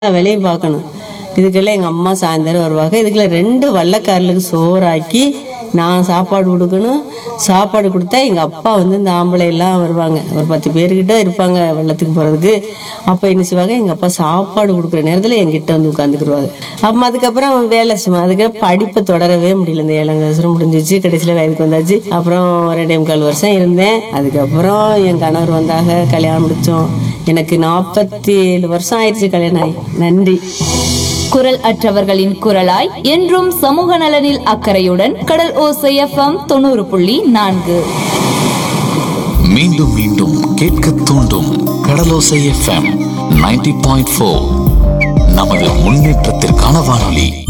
வேலையும் பார்க்கணும் இதுக்கெல்லாம் எங்கள் அம்மா சாயந்தரம் வருவாங்க இதுக்கெல்லாம் ரெண்டு வள்ளக்காரலுக்கு சோறாக்கி நான் சாப்பாடு கொடுக்கணும் சாப்பாடு கொடுத்தா எங்கள் அப்பா வந்து இந்த ஆம்பளை எல்லாம் வருவாங்க ஒரு பத்து பேர்கிட்ட இருப்பாங்க வெள்ளத்துக்கு போகிறதுக்கு அப்போ என்ன செய்வாங்க எங்கள் அப்பா சாப்பாடு கொடுக்குற நேரத்தில் என்கிட்ட வந்து உட்காந்துக்கிடுவாங்க அப்போ அதுக்கப்புறம் வேலை சும்மா அதுக்கப்புறம் படிப்பை தொடரவே முடியல இந்த ஏழாம் வருஷம் முடிஞ்சிச்சு கடைசியில் வயதுக்கு வந்தாச்சு அப்புறம் ரெண்டே முக்கால் வருஷம் இருந்தேன் அதுக்கப்புறம் என் கணவர் வந்தாங்க கல்யாணம் முடித்தோம் எனக்கு நாற்பத்தி ஏழு வருஷம் ஆயிடுச்சு கல்யாணம் ஆகி நன்றி குரல் அற்றவர்களின் குரலாய் என்றும் சமூக நலனில் அக்கறையுடன் கடல் ஓசை எஃப்எம் தொண்ணூறு புள்ளி நான்கு மீண்டும் மீண்டும் கேட்க தூண்டும் Kadalosai FM ninety point four நமது முன்னேற்றத்திற்கான வானொலி